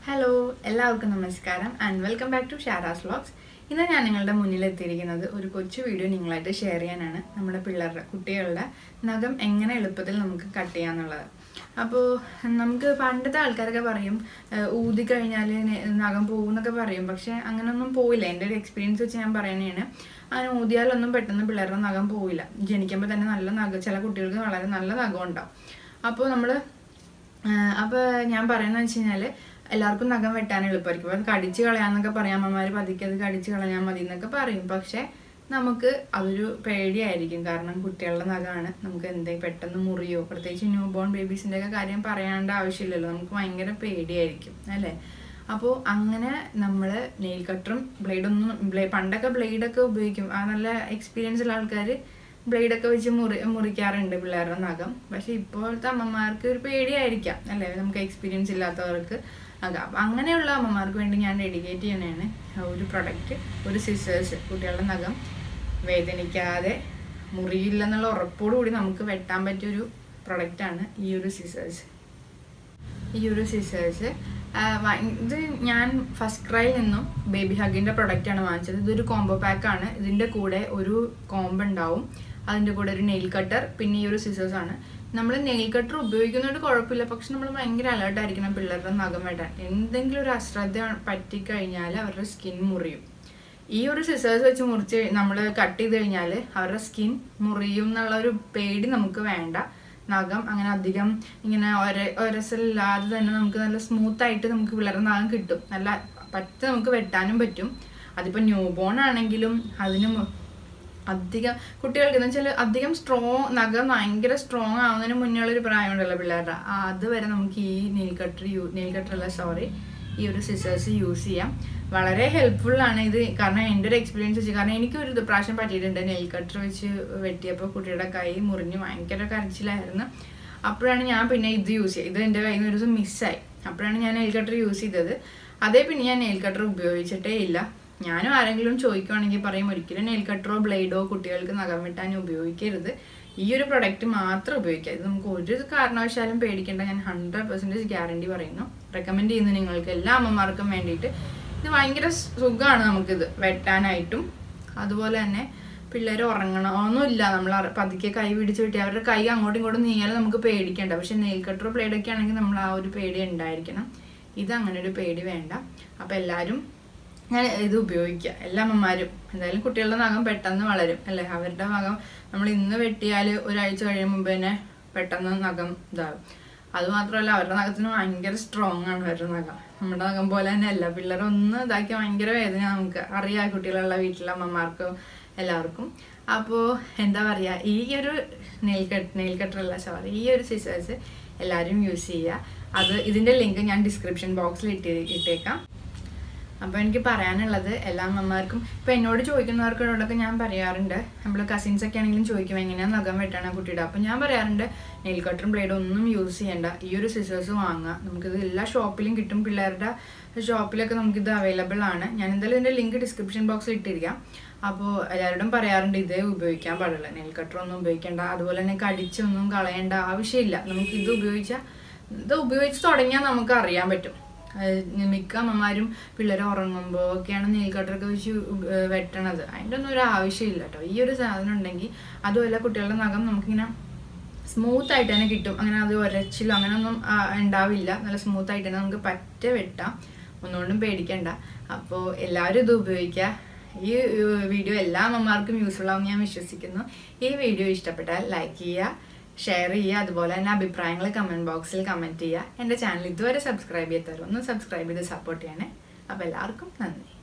hello എല്ലാവർക്കും നമസ്കാരം and welcome back to Shara's vlogs ഇന്ന് ഞാൻ നിങ്ങളുടെ മുന്നിൽ എത്തിയിരിക്കുന്നത് ഒരു കൊച്ചു വീഡിയോ നിങ്ങളായിട്ട് ഷെയർ ചെയ്യാനാണ് നമ്മുടെ പിള്ളേരുടെ കുട്ടികളുടെ നഖം എങ്ങനെ എളുപ്പത്തിൽ നമുക്ക് കട്ട് ചെയ്യാന്നുള്ളത് അപ്പോൾ നമുക്ക് പണ്ടത്തെ ആൾക്കാരൊക്കെ പറയും "ഏഹ്, ഊതിക്കഴിഞ്ഞാൽ നഖം പോകും എന്നൊക്കെ പറയും പക്ഷെ അങ്ങനെയൊന്നും പോയില്ല എൻ്റെ ഒരു എക്സ്പീരിയൻസ് വെച്ച് ഞാൻ പറയുന്നതാണ് അങ്ങനെ ഊതിയാലൊന്നും പെട്ടെന്ന് പിള്ളേരുടെ നഖം പോയില്ല ജനിക്കുമ്പോൾ തന്നെ നല്ല നഖം ചില കുട്ടികൾക്ക് വളരെ നല്ല നഖം ഉണ്ടാവും അപ്പോൾ നമ്മൾ അപ്പോൾ ഞാൻ പറയുന്നത് വെച്ച് കഴിഞ്ഞാൽ എല്ലാവർക്കും നഖം വെട്ടാൻ എളുപ്പമായിരിക്കും അപ്പം കടിച്ച് കളയാന്നൊക്കെ പറയാം അമ്മമാർ പതുക്കെ അത് കടിച്ച് കളയാൻ മതി എന്നൊക്കെ പറയും പക്ഷെ നമുക്ക് അതൊരു പേടിയായിരിക്കും കാരണം കുട്ടികളുടെ നഖമാണ് നമുക്ക് എന്തെങ്കിലും പെട്ടെന്ന് മുറിയോ പ്രത്യേകിച്ച് ന്യൂ ബോൺ ബേബീസിൻ്റെ ഒക്കെ കാര്യം പറയാണ്ട് ആവശ്യമില്ലല്ലോ നമുക്ക് ഭയങ്കര പേടിയായിരിക്കും അല്ലേ അപ്പോൾ അങ്ങനെ നമ്മൾ നെയിൽ കട്ടറും ബ്ലേഡൊന്നും ബ്ലേ പണ്ടൊക്കെ ബ്ലേഡൊക്കെ ഉപയോഗിക്കും ആ നല്ല എക്സ്പീരിയൻസ് ഉള്ള ആൾക്കാർ ബ്ലേഡൊക്കെ വെച്ച് മുറി മുറിക്കാറുണ്ട് പിള്ളേരുടെ നഖം പക്ഷെ ഇപ്പോഴത്തെ അമ്മമാർക്ക് ഒരു പേടിയായിരിക്കാം അല്ലേ നമുക്ക് എക്സ്പീരിയൻസ് ഇല്ലാത്തവർക്ക് നഖം അപ്പം അങ്ങനെയുള്ള അമ്മമാർക്ക് വേണ്ടി ഞാൻ ഡെഡിക്കേറ്റ് ചെയ്യണതാണ് ഒരു പ്രൊഡക്റ്റ് ഒരു സിസേഴ്സ് കുട്ടികളുടെ നഖം വേദനിക്കാതെ മുറിയില്ലെന്നുള്ള ഉറപ്പോടുകൂടി നമുക്ക് വെട്ടാൻ പറ്റിയൊരു പ്രൊഡക്റ്റാണ് ഈ ഒരു സിസേഴ്സ് ഈ ഒരു സിസേഴ്സ് ഇത് ഞാൻ ഫസ്റ്റ് ക്രൈയിൽ നിന്നും ബേബി ഹഗിൻ്റെ പ്രൊഡക്റ്റാണ് വാങ്ങിച്ചത് ഇതൊരു കോംബോ പാക്കാണ് ഇതിൻ്റെ കൂടെ ഒരു കോംബ് ഉണ്ടാവും അതിൻ്റെ കൂടെ ഒരു നെയിൽ കട്ടർ പിന്നെ ഈ ഒരു സിസേഴ്സ് ആണ് നമ്മൾ നെയിൽ കട്ടർ ഉപയോഗിക്കുന്നതുകൊണ്ട് കുഴപ്പമില്ല പക്ഷെ നമ്മൾ ഭയങ്കര അലേർട്ട് ആയിരിക്കണം പിള്ളേരുടെ നഖം വെട്ടാൻ എന്തെങ്കിലും ഒരു അശ്രദ്ധ പറ്റിക്കഴിഞ്ഞാൽ അവരുടെ സ്കിൻ മുറിയും ഈ ഒരു സിസേഴ്സ് വെച്ച് മുറിച്ച് നമ്മൾ കട്ട് ചെയ്ത് കഴിഞ്ഞാൽ അവരുടെ സ്കിൻ മുറിയും എന്നുള്ള ഒരു പേടി നമുക്ക് വേണ്ട നഖം അങ്ങനെ അധികം ഇങ്ങനെ ഒര ഒരസലില്ലാതെ തന്നെ നമുക്ക് നല്ല സ്മൂത്ത് ആയിട്ട് നമുക്ക് പിള്ളേരുടെ നഖം കിട്ടും നല്ല പറ്റ നമുക്ക് വെട്ടാനും പറ്റും അതിപ്പോൾ ന്യൂ ബോൺ ആണെങ്കിലും അതിന് മു- അധികം കുട്ടികൾക്ക് എന്ന് വെച്ചാൽ അധികം സ്ട്രോങ് നഖം ഭയങ്കര സ്ട്രോങ് ആവുന്നതിന് മുന്നേ ഉള്ളൊരു പ്രായമുണ്ടല്ലോ പിള്ളേരുടെ ആ, അതുവരെ നമുക്ക് ഈ nail cutter you nail cutter അല്ല സോറി ഈ ഒരു സിസേഴ്സ് യൂസ് ചെയ്യാം വളരെ ഹെൽപ്ഫുൾ ആണ് ഇത് കാരണം എൻ്റെ ഒരു എക്സ്പീരിയൻസ് വെച്ച് കാരണം എനിക്ക് ഒരു പ്രാവശ്യം പറ്റിയിട്ടുണ്ട് നെയിൽ കട്ടർ വെച്ച് വെട്ടിയപ്പോൾ കുട്ടിയുടെ കൈ മുറിഞ്ഞ് ഭയങ്കര കരച്ചിലായിരുന്നു അപ്പോഴാണ് ഞാൻ പിന്നെ ഇത് യൂസ് ചെയ്യുക ഇത് എൻ്റെ കയ്യിൽ നിന്ന് ഒരു ദിവസം മിസ്സായി അപ്പോഴാണ് ഞാൻ നെയിൽ കട്ടർ യൂസ് ചെയ്തത് അതേ പിന്നെ ഞാൻ നെയിൽ കട്ടർ ഉപയോഗിച്ചിട്ടേ ഇല്ല ഞാനും ആരെങ്കിലും ചോദിക്കുവാണെങ്കിൽ പറയും ഒരിക്കലും നെയിൽ കട്ടറോ ബ്ലേഡോ കുട്ടികൾക്ക് നഖം വെട്ടാൻ ഉപയോഗിക്കരുത് ഈ ഒരു പ്രൊഡക്റ്റ് മാത്രം ഉപയോഗിക്കുക ഇത് നമുക്ക് ഒരു കാരണവശാലും പേടിക്കേണ്ട ഞാൻ ഹൺഡ്രഡ് പെർസെൻറ്റേജ് ഗ്യാരണ്ടി പറയുന്നു റെക്കമെൻഡ് ചെയ്യുന്നു നിങ്ങൾക്ക് എല്ലാ അമ്മമാർക്കും വേണ്ടിയിട്ട് ഇത് ഭയങ്കര സുഖമാണ് നമുക്കിത് വെട്ടാനായിട്ടും അതുപോലെ തന്നെ പിള്ളേർ ഉറങ്ങണമൊന്നുമില്ല നമ്മൾ അറ- പതുക്കെ കൈ പിടിച്ച് വെട്ടി അവരുടെ കൈ അങ്ങോട്ടും ഇങ്ങോട്ടും നീങ്ങിയാലും നമുക്ക് പേടിക്കണ്ട പക്ഷെ നെയിൽ കട്ടറോ ബ്ലേഡൊക്കെ ആണെങ്കിൽ നമ്മൾ ആ ഒരു പേടി ഉണ്ടായിരിക്കണം ഇത് അങ്ങനെ ഒരു പേടി വേണ്ട അപ്പം എല്ലാവരും ഞാൻ ഇത് ഉപയോഗിക്കുക എല്ലാ അമ്മമാരും എന്തായാലും കുട്ടികളുടെ നഖം പെട്ടെന്ന് വളരും അല്ലേ അവരുടെ നഖം നമ്മൾ ഇന്ന് വെട്ടിയാൽ ഒരാഴ്ച കഴിയും മുമ്പ് തന്നെ പെട്ടെന്ന് നഖം ഇതാകും അത് മാത്രമല്ല അവരുടെ നഖത്തിന് ഭയങ്കര സ്ട്രോങ് ആണ് അവരുടെ നഖം നമ്മുടെ നഖം പോലെ തന്നെ അല്ല പിള്ളേരെ ഒന്ന് ഇതാക്കിയ ഭയങ്കര വേദന നമുക്ക് അറിയാം കുട്ടികളുള്ള വീട്ടിലെ അമ്മമാർക്കും എല്ലാവർക്കും അപ്പോൾ എന്താ പറയുക ഈ ഒരു നെയിൽ കട്ട് നെയിൽ കട്ടറല്ല സോറി ഈ ഒരു സിസേഴ്സ് എല്ലാവരും യൂസ് ചെയ്യുക അത് ഇതിൻ്റെ ലിങ്ക് ഞാൻ ഡിസ്ക്രിപ്ഷൻ ബോക്സിൽ ഇട്ട് ഇട്ടേക്കാം അപ്പോൾ എനിക്ക് പറയാനുള്ളത് എല്ലാ അമ്മമാർക്കും ഇപ്പം എന്നോട് ചോദിക്കുന്നവർക്കോടൊക്കെ ഞാൻ പറയാറുണ്ട് നമ്മൾ കസിൻസ് ഒക്കെ ആണെങ്കിലും ചോദിക്കും എങ്ങനെയാണ് നഖം വെട്ടണം കുട്ടിയുടെ അപ്പം ഞാൻ പറയാറുണ്ട് നെയിൽ കട്ടറും ബ്ലേഡും ഒന്നും യൂസ് ചെയ്യണ്ട ഈ ഒരു സിസേഴ്സ് വാങ്ങുക നമുക്കിത് എല്ലാ ഷോപ്പിലും കിട്ടും പിള്ളേരുടെ ഷോപ്പിലൊക്കെ നമുക്കിത് അവൈലബിൾ ആണ് ഞാൻ എന്തായാലും ഇതിൻ്റെ ലിങ്ക് ഡിസ്ക്രിപ്ഷൻ ബോക്സിൽ ഇട്ടിരിക്കാം അപ്പോൾ എല്ലാവരോടും പറയാറുണ്ട് ഇതേ ഉപയോഗിക്കാൻ പാടില്ല നെയിൽ കട്ടർ ഒന്നും ഉപയോഗിക്കേണ്ട അതുപോലെ തന്നെ കടിച്ചൊന്നും കളയേണ്ട ആവശ്യമില്ല നമുക്ക് ഇത് ഉപയോഗിച്ചാൽ ഇത് ഉപയോഗിച്ച് തുടങ്ങിയാൽ നമുക്ക് അറിയാൻ പറ്റും അഹ് മിക്ക അമ്മമാരും പിള്ളേർ ഉറങ്ങുമ്പോൾ ഒക്കെയാണ് നെയിൽ കട്ടറൊക്കെ വെച്ച് ഉപ- ഏഹ് വെട്ടണത് അതിൻ്റെ ഒന്നും ഒരു ആവശ്യമില്ല കേട്ടോ ഈ ഒരു സാധനം ഉണ്ടെങ്കിൽ അതുമല്ല കുട്ടികളുടെ നഖം നമുക്കിങ്ങനെ സ്മൂത്ത് ആയിട്ട് തന്നെ കിട്ടും അങ്ങനെ അത് ഒരച്ചിലോ അങ്ങനെയൊന്നും ആ, ഉണ്ടാവില്ല നല്ല സ്മൂത്ത് ആയിട്ട് തന്നെ നമുക്ക് പറ്റ വെട്ടാം ഒന്നുകൊണ്ടും പേടിക്കണ്ട അപ്പോൾ എല്ലാവരും ഇത് ഉപയോഗിക്കുക ഈ ഏഹ്, വീഡിയോ എല്ലാ അമ്മമാർക്കും യൂസ്ഫുൾ ആവും ഞാൻ വിശ്വസിക്കുന്നു ഈ വീഡിയോ ഇഷ്ടപ്പെട്ടാൽ ലൈക്ക് ചെയ്യുക ഷെയർ ചെയ്യുക അതുപോലെ തന്നെ അഭിപ്രായങ്ങൾ കമൻറ്റ് ബോക്സിൽ കമൻറ്റ് ചെയ്യുക എൻ്റെ ചാനൽ ഇതുവരെ സബ്സ്ക്രൈബ് ചെയ്യാത്തവർ ഒന്ന് സബ്സ്ക്രൈബ് ചെയ്ത് സപ്പോർട്ട് ചെയ്യണേ അപ്പോൾ എല്ലാവർക്കും നന്ദി